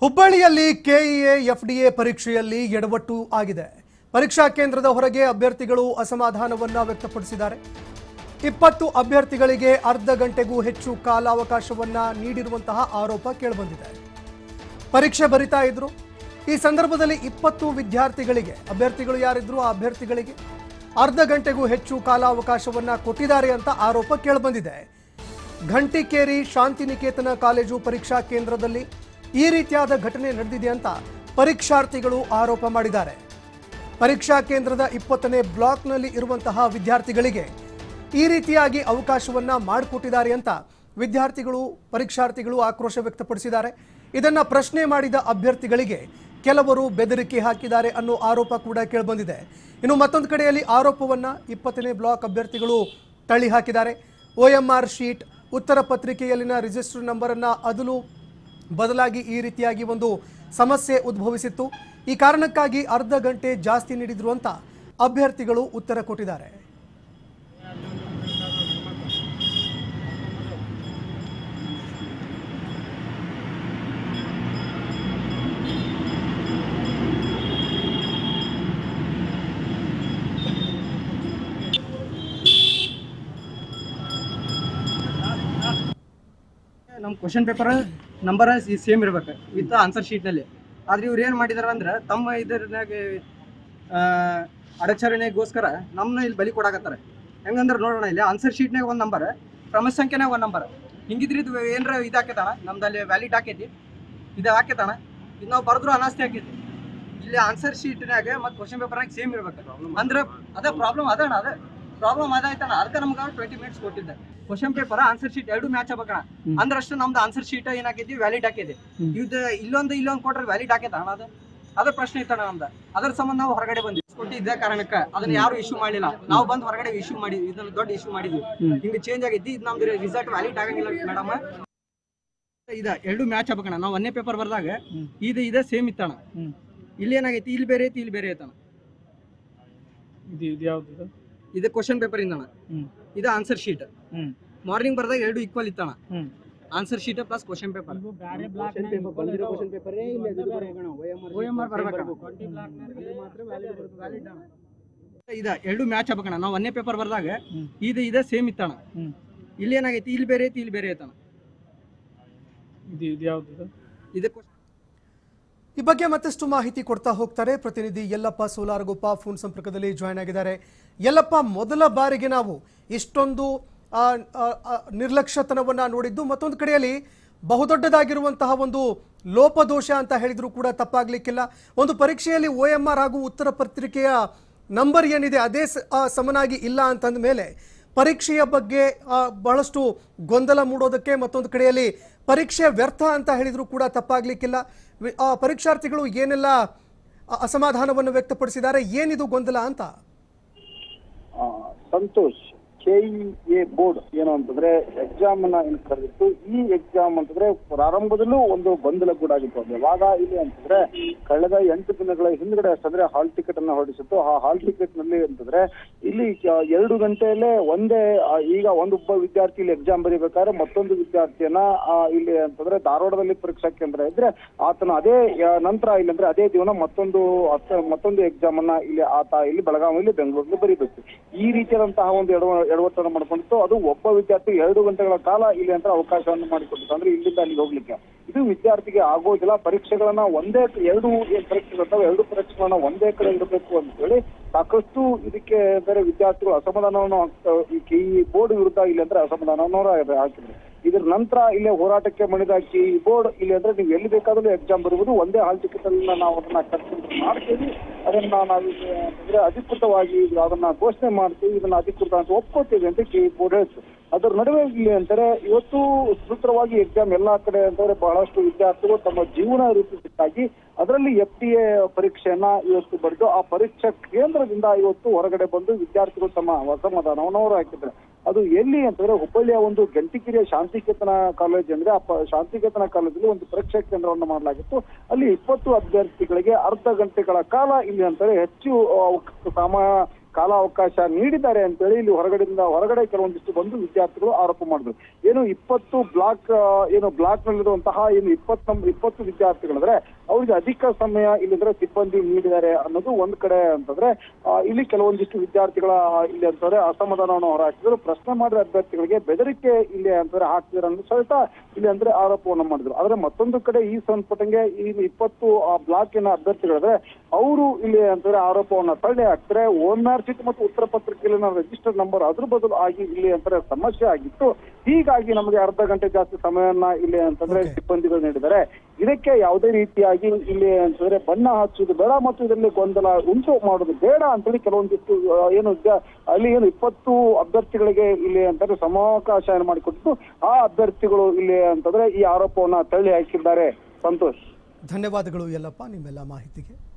ಹುಬ್ಬಳ್ಳಿಯಲ್ಲಿ KEA FDA ಪರೀಕ್ಷೆಯಲ್ಲಿ ಎಡವಟ್ಟು ಆಗಿದೆ ಪರೀಕ್ಷಾ ಕೇಂದ್ರದ ಹೊರಗೆ ಅಭ್ಯರ್ಥಿಗಳು ಅಸಮಾಧಾನವನ್ನ ವ್ಯಕ್ತಪಡಿಸಿದ್ದಾರೆ ಇಪ್ಪತ್ತು ಅಭ್ಯರ್ಥಿಗಳಿಗೆ ಅರ್ಧ ಗಂಟೆಗೂ ಹೆಚ್ಚು ಕಾಲಾವಕಾಶವನ್ನ ನೀಡಿರುವಂತಹ ಆರೋಪ ಕೇಳಿಬಂದಿದೆ ಪರೀಕ್ಷೆ ಬರಿತಾ ಇದ್ರು ಈ ಸಂದರ್ಭದಲ್ಲಿ ಇಪ್ಪತ್ತು ವಿದ್ಯಾರ್ಥಿಗಳಿಗೆ ಅಭ್ಯರ್ಥಿಗಳು ಯಾರಿದ್ರು ಆ ಅಭ್ಯರ್ಥಿಗಳಿಗೆ ಅರ್ಧ ಗಂಟೆಗೂ ಹೆಚ್ಚು ಕಾಲಾವಕಾಶವನ್ನ ಕೊಟ್ಟಿದ್ದಾರೆ ಅಂತ ಆರೋಪ ಕೇಳಿಬಂದಿದೆ ಘಂಟಿಕೇರಿ ಶಾಂತಿನಿಕೇತನ ಕಾಲೇಜು ಪರೀಕ್ಷಾ ಕೇಂದ್ರದಲ್ಲಿ ಈ ರೀತಿಯಾದ ಘಟನೆ ನಡೆದಿದೆ ಅಂತ ಪರೀಕ್ಷಾರ್ಥಿಗಳು ಆರೋಪ ಮಾಡಿದ್ದಾರೆ ಪರೀಕ್ಷಾ ಕೇಂದ್ರದ ಇಪ್ಪತ್ತನೇ ಬ್ಲಾಕ್ನಲ್ಲಿ ಇರುವಂತಹ ವಿದ್ಯಾರ್ಥಿಗಳಿಗೆ ಈ ರೀತಿಯಾಗಿ ಅವಕಾಶವನ್ನ ಮಾಡಿಕೊಟ್ಟಿದ್ದಾರೆ ಅಂತ ವಿದ್ಯಾರ್ಥಿಗಳು ಪರೀಕ್ಷಾರ್ಥಿಗಳು ಆಕ್ರೋಶ ವ್ಯಕ್ತಪಡಿಸಿದ್ದಾರೆ ಇದನ್ನ ಪ್ರಶ್ನೆ ಮಾಡಿದ ಅಭ್ಯರ್ಥಿಗಳಿಗೆ ಕೆಲವರು ಬೆದರಿಕೆ ಹಾಕಿದ್ದಾರೆ ಅನ್ನೋ ಆರೋಪ ಕೂಡ ಕೇಳಿಬಂದಿದೆ ಇನ್ನು ಮತ್ತೊಂದು ಕಡೆಯಲ್ಲಿ ಆರೋಪವನ್ನ ಇಪ್ಪತ್ತನೇ ಬ್ಲಾಕ್ ಅಭ್ಯರ್ಥಿಗಳು ತಳ್ಳಿ ಹಾಕಿದ್ದಾರೆ ಒ ಎಂ ಆರ್ ಶೀಟ್ ಉತ್ತರ ಪತ್ರಿಕೆಯಲ್ಲಿನ ರಿಜಿಸ್ಟರ್ ನಂಬರನ್ನ ಅದಲು ಬದಲಾಗಿ ಈ ರೀತಿಯಾಗಿ ಒಂದು ಸಮಸ್ಯೆ ಉದ್ಭವಿಸಿತ್ತು ಈ ಕಾರಣಕ್ಕಾಗಿ ಅರ್ಧ ಗಂಟೆ ಜಾಸ್ತಿ ನೀಡಿದ್ರು ಅಂತ ಅಭ್ಯರ್ಥಿಗಳು ಉತ್ತರ ಕೊಟ್ಟಿದ್ದಾರೆ ನಮ್ಮ ಕ್ವಶನ್ ಪೇಪರ್ ನಂಬರ್ ಸೇಮ್ ಇರ್ಬೇಕು ವಿತ್ ಆನ್ಸರ್ ಶೀಟ್ನಲ್ಲಿ ಆದ್ರೆ ಇವ್ರು ಏನು ಮಾಡಿದಾರ ಅಂದ್ರೆ ತಮ್ಮ ಇದರ್ನಾಗ ಅಡಚರಣೆಗೋಸ್ಕರ ನಮ್ಮನ್ನ ಇಲ್ಲಿ ಬಲಿ ಕೊಡಾಕತ್ತಾರ ಹೆಂಗಂದ್ರೆ ನೋಡೋಣ ಇಲ್ಲಿ ಆನ್ಸರ್ ಶೀಟ್ನಾಗ ಒಂದು ನಂಬರ್ ಕ್ರಮ ಸಂಖ್ಯೆನಾಗ ಒಂದು ನಂಬರ್ ಹಿಂಗಿದ್ರೆ ಇದು ಏನಾರ ಇದು ಹಾಕೈತಣ ನಮ್ದಲ್ಲಿ ವ್ಯಾಲಿಡ್ ಹಾಕೈತಿ ಇದು ಹಾಕೈತಣ ಇದು ನಾವು ಬರೆದ್ರು ಅನಾಸ್ತಿ ಹಾಕೈತಿ ಇಲ್ಲಿ ಆನ್ಸರ್ ಶೀಟ್ನಾಗ ಮತ್ತು ಕ್ವಶನ್ ಪೇಪರ್ನಾಗ ಸೇಮ್ ಇರ್ಬೇಕು ಅಂದ್ರೆ ಅದೇ ಪ್ರಾಬ್ಲಮ್ ಅದಣ್ಣ ಅದೇ ಪ್ರಾಬ್ಲಮ್ ಅದಾಯ್ತಣ್ಣ ಅದಕ್ಕೆ ನಮ್ಗೆ ಟ್ವೆಂಟಿ ಮಿನಿಟ್ಸ್ ಕೊಟ್ಟಿದ್ದೆ ಕ್ವಶನ್ ಪೇಪರ್ ಆನ್ಸರ್ ಶೀಟ್ ಎರಡು ಮ್ಯಾಚ್ ಆಗ್ಬೇಕಣ ಅಂದ್ರಷ್ಟು ನಮ್ದು ಆನ್ಸರ್ ಶೀಟ್ ಏನಾಕೈತಿ ವ್ಯಾಲಿಡ್ ಹಾಕೈತಿ ಇದು ಇಲ್ಲೊಂದು ಇಲ್ಲೊಂದು ಕೊಟ್ರೆ ವ್ಯಾಲಿಡ್ ಹಾಕೈತ ಅಣ್ಣ ಅದು ಅದ್ರ ಪ್ರಶ್ನೆ ಇತ್ತಣ್ಣ ನಮ್ದು ಅದ್ರ ಸಂಬಂಧ ನಾವು ಹೊರಗಡೆ ಬಂದ್ವಿ ಕೊಟ್ಟಿದ್ದ ಕಾರಣಕ್ಕೆ ಅದನ್ನ ಯಾರು ಇಶ್ಯೂ ಮಾಡಿಲ್ಲ ನಾವು ಬಂದು ಹೊರಗಡೆ ಇಶ್ಯೂ ಮಾಡಿ ಇದನ್ನ ದೊಡ್ಡ ಇಶ್ಯೂ ಮಾಡಿದ್ವಿ ಹಿಂಗ ಚೇಂಜ್ ಆಗೈತಿ ಇದು ನಮ್ದು ರಿಸಲ್ಟ್ ವ್ಯಾಲಿಡ್ ಆಗಂಗಿಲ್ಲ ಮೇಡಮ್ ಇದ ಎರಡು ಮ್ಯಾಚ್ ಆಗ್ಬೇಕಣ್ಣ ನಾವು ಒಂದೇ ಪೇಪರ್ ಬರ್ದಾಗ ಇದು ಇದೆ ಸೇಮ್ ಇತ್ತಣ್ಣ ಇಲ್ಲಿ ಏನಾಗೈತಿ ಇಲ್ಲಿ ಬೇರೆ ಐತಿ ಇಲ್ಲಿ ಬೇರೆ ಐತಣ್ಣ ಇದು ಇದು ಯಾವ್ದು ಇದು ಕ್ವಶನ್ ಪೇಪರ್ ಇಂದಣ್ಣ ಹ್ಮ್. ಇದು ಆನ್ಸರ್ ಶೀಟ್ ಹ್ಮ್. ಮಾರ್ನಿಂಗ್ ಬರ್ದಾಗ ಎರಡು ಈಕ್ವಲ್ ಇತ್ತಣ್ಣ ಹ್ಮ್. Answer sheet plus question paper ಇದ ಎರಡು ಮ್ಯಾಚ್ ಆಗ್ಬೇಕಣ್ಣ ನಾವು ಒಂದೇ ಪೇಪರ್ ಬರ್ದಾಗ ಹ್ಮ್. ಇದು ಇದೆ ಸೇಮ್ ಇತ್ತಣ್ಣ ಹ್ಮ್. ಇಲ್ಲಿ ಏನಾಗೈತಿ ಇಲ್ಲಿ ಬೇರೆ ಐತಿ ಇಲ್ಲಿ ಬೇರೆ ಐತಣ್ಣ ಇದು ಇದು ಯಾವ್ದು ಇದು ಈ ಬಗ್ಗೆ ಮತ್ತಷ್ಟು ಮಾಹಿತಿ ಕೊಡ್ತಾ ಹೋಗ್ತಾರೆ ಪ್ರತಿನಿಧಿ ಯಲ್ಲಪ್ಪ ಸೋಲಾರಗೊಪ್ಪ ಫೋನ್ ಸಂಪರ್ಕದಲ್ಲಿ ಜಾಯ್ನ್ ಆಗಿದ್ದಾರೆ ಯಲ್ಲಪ್ಪ ಮೊದಲ ಬಾರಿಗೆ ನಾವು ಇಷ್ಟೊಂದು ಆ, ಆ, ಆ, ನಿರ್ಲಕ್ಷ್ಯತನವನ್ನ ನೋಡಿದ್ದು ಮತ್ತೊಂದು ಕಡೆಯಲ್ಲಿ ಬಹುದೊಡ್ಡದಾಗಿರುವಂತಹ ಒಂದು ಲೋಪದೋಷ ಅಂತ ಹೇಳಿದ್ರು ಕೂಡ ತಪ್ಪಾಗ್ಲಿಕ್ಕಿಲ್ಲ ಒಂದು ಪರೀಕ್ಷೆಯಲ್ಲಿ ಒ ಎಂ ಆರ್ ಹಾಗೂ ಉತ್ತರ ಪತ್ರಿಕೆಯ ನಂಬರ್ ಏನಿದೆ ಅದೇ ಸ- ಆ, ಸಮನಾಗಿ ಇಲ್ಲ ಅಂತಂದ ಮೇಲೆ ಪರೀಕ್ಷೆಯ ಬಗ್ಗೆ ಆ, ಬಹಳಷ್ಟು ಗೊಂದಲ ಮೂಡೋದಕ್ಕೆ ಮತ್ತೊಂದು ಕಡೆಯಲ್ಲಿ ಪರೀಕ್ಷೆ ವ್ಯರ್ಥ ಅಂತ ಹೇಳಿದ್ರು ಕೂಡ ತಪ್ಪಾಗ್ಲಿಕ್ಕಿಲ್ಲ ವಿ- ಆ, ಪರೀಕ್ಷಾರ್ಥಿಗಳು ಏನೆಲ್ಲ ಅ- ಅಸಮಾಧಾನವನ್ನು ವ್ಯಕ್ತಪಡಿಸಿದ್ದಾರೆ ಏನಿದು ಗೊಂದಲ ಅಂತ ಆ, ಸಂತೋಷ್ ಕೆಇಎ ಬೋರ್ಡ್ ಏನು ಅಂತಂದ್ರೆ ಎಕ್ಸಾಮ್ ಅನ್ನ ಏನ್ ಕರೆದಿತ್ತು ಈ ಎಕ್ಸಾಮ್ ಅಂತಂದ್ರೆ ಪ್ರಾರಂಭದಲ್ಲೂ ಒಂದು ಗೊಂದಲ ಕೂಡ ಆಗಿತ್ತು ಅದು ಯಾವಾಗ ಇಲ್ಲಿ ಅಂತಂದ್ರೆ ಕಳೆದ ಎಂಟು ದಿನಗಳ ಹಿಂದ್ಗಡೆ ಅಷ್ಟಂದ್ರೆ ಹಾಲ್ ಟಿಕೆಟ್ ಅನ್ನ ಹೊರಡಿಸಿತ್ತು ಆ ಹಾಲ್ ಟಿಕೆಟ್ ನಲ್ಲಿ ಅಂತಂದ್ರೆ ಇಲ್ಲಿ ಕ- ಎರಡು ಗಂಟೆಯಲ್ಲೇ ಒಂದೇ ಆ, ಈಗ ಒಂದೊಬ್ಬ ವಿದ್ಯಾರ್ಥಿ ಇಲ್ಲಿ ಎಕ್ಸಾಮ್ ಬರೀಬೇಕಾದ್ರೆ ಮತ್ತೊಂದು ವಿದ್ಯಾರ್ಥಿಯನ್ನ ಆ, ಇಲ್ಲಿ ಅಂತಂದ್ರೆ ಧಾರವಾಡದಲ್ಲಿ ಪರೀಕ್ಷಾ ಕೇಂದ್ರ ಇದ್ರೆ ಆತನ ಅದೇ ಆ, ನಂತರ ಇಲ್ಲಿ ಅಂದ್ರೆ ಅದೇ ದಿನ ಮತ್ತೊಂದು ಹತ್ತ- ಮತ್ತೊಂದು ಎಕ್ಸಾಮ್ ಅನ್ನ ಇಲ್ಲಿ ಆತ ಇಲ್ಲಿ ಬೆಳಗಾವಿಯಲ್ಲಿ ಬೆಂಗಳೂರಲ್ಲಿ ಬರೀಬೇಕು ಈ ರೀತಿಯಾದಂತಹ ಒಂದು ಎಡವ ಎಡವಟ್ಟನ್ನು ಮಾಡ್ಕೊಂಡಿತ್ತು ಅದು ಒಬ್ಬ ವಿದ್ಯಾರ್ಥಿ ಎರಡು ಗಂಟೆಗಳ ಕಾಲ ಇಲ್ಲಿ ಅಂತ ಅವಕಾಶವನ್ನು ಮಾಡಿಕೊಟ್ಟಿತ್ತು ಅಂದ್ರೆ ಇಲ್ಲಿಂದ ಅಲ್ಲಿಗೆ ಹೋಗ್ಲಿಕ್ಕೆ ಇದು ವಿದ್ಯಾರ್ಥಿಗೆ ಆಗೋದಿಲ್ಲ ಪರೀಕ್ಷೆಗಳನ್ನ ಒಂದೇ ಎರಡು ಏನ್ ಪರೀಕ್ಷೆಗಳಿರ್ತಾವೆ ಎರಡು ಪರೀಕ್ಷೆಗಳನ್ನ ಒಂದೇ ಕಡೆ ಇಡಬೇಕು ಅಂತ ಹೇಳಿ ಸಾಕಷ್ಟು ಇದಕ್ಕೆ ಬೇರೆ ವಿದ್ಯಾರ್ಥಿಗಳು ಅಸಮಾಧಾನವನ್ನು ಹಾಕ್ತಾ- ಈ ಕೆ ಇ ಬೋರ್ಡ್ ವಿರುದ್ಧ ಇಲ್ಲಿ ಅಂದ್ರೆ ಅಸಮಾಧಾನವನ್ನು ಹಾಕಿದ್ರು ಇದ್ರ ನಂತರ ಇಲ್ಲೇ ಹೋರಾಟಕ್ಕೆ ಮಣಿದ ಕೆ ಇ ಬೋರ್ಡ್ ಇಲ್ಲಿ ಅಂದ್ರೆ ನೀವು ಎಲ್ಲಿ ಬೇಕಾದ್ರೂ ಎಕ್ಸಾಮ್ ಬರುವುದು ಒಂದೇ ಹಾಲ್ ಟಿಕೆಟ್ ಅನ್ನ ನಾವು ಅದನ್ನ ಕನ್ಸಿಡರ್ ಮಾಡ್ತೀವಿ ಅದನ್ನ ನಾವು ಈಗ ಅಂದ್ರೆ ಅಧಿಕೃತವಾಗಿ ಈಗ ಅದನ್ನ ಘೋಷಣೆ ಮಾಡ್ತೀವಿ ಇದನ್ನ ಅಧಿಕೃತ ಅಂತ ಒಪ್ಕೋತೀವಿ ಅಂತ ಕೆ ಇ ಬೋರ್ಡ್ ಹೇಳ್ತು ಅದ್ರ ನಡುವೆ ಇಲ್ಲಿ ಅಂತಾರೆ ಇವತ್ತು ಸುಸೂತ್ರವಾಗಿ ಎಕ್ಸಾಮ್ ಎಲ್ಲಾ ಕಡೆ ಅಂತಂದ್ರೆ ಬಹಳಷ್ಟು ವಿದ್ಯಾರ್ಥಿಗಳು ತಮ್ಮ ಜೀವನ ರೂಪಿಸಿದ್ದಾಗಿ ಅದರಲ್ಲಿ ಎಫ್ ಟಿ ಎ ಪರೀಕ್ಷೆಯನ್ನ ಇವತ್ತು ಬರೆದು ಆ ಪರೀಕ್ಷಾ ಕೇಂದ್ರದಿಂದ ಇವತ್ತು ಹೊರಗಡೆ ಬಂದು ವಿದ್ಯಾರ್ಥಿಗಳು ತಮ್ಮ ಅಸಮಾಧಾನವನ್ನು ಹೊರ ಹಾಕಿದ್ದಾರೆ ಅದು ಎಲ್ಲಿ ಅಂತಂದ್ರೆ ಹುಬ್ಬಳ್ಳಿಯ ಒಂದು ಗಂಟಿಕಿರಿಯ ಶಾಂತಿಕೇತನ ಕಾಲೇಜ್ ಅಂದ್ರೆ ಆ ಪ- ಶಾಂತಿಕೇತನ ಕಾಲೇಜಲ್ಲಿ ಒಂದು ಪರೀಕ್ಷಾ ಕೇಂದ್ರವನ್ನು ಮಾಡಲಾಗಿತ್ತು ಅಲ್ಲಿ ಇಪ್ಪತ್ತು ಅಭ್ಯರ್ಥಿಗಳಿಗೆ ಅರ್ಧ ಗಂಟೆಗಳ ಕಾಲ ಇಲ್ಲಿ ಅಂತಾರೆ ಹೆಚ್ಚು ಆ, ಸಮ ಕಾಲಾವಕಾಶ ನೀಡಿದ್ದಾರೆ ಅಂತೇಳಿ ಇಲ್ಲಿ ಹೊರಗಡೆಯಿಂದ ಹೊರಗಡೆ ಕೆಲವೊಂದಿಷ್ಟು ಬಂದು ವಿದ್ಯಾರ್ಥಿಗಳು ಆರೋಪ ಮಾಡಿದ್ರು ಏನು ಇಪ್ಪತ್ತು ಬ್ಲಾಕ್ ಆ, ಏನು ಬ್ಲಾಕ್ ನಲ್ಲಿರುವಂತಹ ಏನು ಇಪ್ಪತ್ತು ನಂ- ಇಪ್ಪತ್ತು ವಿದ್ಯಾರ್ಥಿಗಳಿದ್ರೆ ಅವ್ರಿಗೆ ಅಧಿಕ ಸಮಯ ಇಲ್ಲಿದ್ರೆ ಸಿಬ್ಬಂದಿ ನೀಡಿದ್ದಾರೆ ಅನ್ನೋದು ಒಂದ್ ಕಡೆ ಅಂತಂದ್ರೆ ಆ, ಇಲ್ಲಿ ಕೆಲವೊಂದಿಷ್ಟು ವಿದ್ಯಾರ್ಥಿಗಳ ಆ, ಇಲ್ಲಿ ಅಂತಂದ್ರೆ ಅಸಮಾಧಾನವನ್ನು ಹೊರಹಾಕಿದ್ರು ಪ್ರಶ್ನೆ ಮಾಡಿದ ಅಭ್ಯರ್ಥಿಗಳಿಗೆ ಬೆದರಿಕೆ ಇಲ್ಲಿ ಅಂತಂದ್ರೆ ಹಾಕ್ತಿದ್ರು ಅನ್ನೋ ಸಹಿತ ಇಲ್ಲಿ ಅಂದ್ರೆ ಆರೋಪವನ್ನು ಮಾಡಿದ್ರು ಆದ್ರೆ ಮತ್ತೊಂದು ಕಡೆ ಈ ಸಂಪುಟಂಗೆ ಈ ಇಪ್ಪತ್ತು ಆ ಬ್ಲಾಕಿನ ಅಭ್ಯರ್ಥಿಗಳಿದ್ರೆ ಅವರು ಇಲ್ಲಿ ಅಂತಂದ್ರೆ ಆರೋಪವನ್ನ ತಳ್ಳಿ ಹಾಕ್ತಾರೆ ಓಮ್ಆರ್ ಸೀಟ್ ಮತ್ತು ಉತ್ತರ ಪತ್ರಿಕೆಯಲ್ಲಿನ ರಿಜಿಸ್ಟರ್ ನಂಬರ್ ಅದ್ರ ಬದಲು ಆಗಿ ಇಲ್ಲಿ ಅಂತಾರೆ ಸಮಸ್ಯೆ ಆಗಿತ್ತು ಹೀಗಾಗಿ ನಮಗೆ ಅರ್ಧ ಗಂಟೆ ಜಾಸ್ತಿ ಸಮಯವನ್ನ ಇಲ್ಲಿ ಅಂತಂದ್ರೆ Okay. ಸಿಬ್ಬಂದಿಗಳು ನೀಡಿದ್ದಾರೆ ಇದಕ್ಕೆ ಯಾವುದೇ ರೀತಿಯಾಗಿ ಇಲ್ಲಿ ಅಂತಂದ್ರೆ ಬಣ್ಣ ಹಚ್ಚುವುದು ಬೇಡ ಮತ್ತು ಇದರಲ್ಲಿ ಗೊಂದಲ ಉಂಟು ಮಾಡೋದು ಬೇಡ ಅಂತೇಳಿ ಕೆಲವೊಂದಿಷ್ಟು ಆ, ಏನು ಜ- ಅಲ್ಲಿ ಏನು ಇಪ್ಪತ್ತು ಅಭ್ಯರ್ಥಿಗಳಿಗೆ ಇಲ್ಲಿ ಅಂತಂದ್ರೆ ಸಮಾವಕಾಶ ಮಾಡಿಕೊಟ್ಟು ಆ ಅಭ್ಯರ್ಥಿಗಳು ಇಲ್ಲಿ ಅಂತಂದ್ರೆ ಈ ಆರೋಪವನ್ನ ತಳ್ಳಿ ಹಾಕಿದ್ದಾರೆ ಸಂತೋಷ್ ಧನ್ಯವಾದಗಳು ಯಲ್ಲಪ್ಪ ನಿಮ್ಮೆಲ್ಲ ಮಾಹಿತಿಗೆ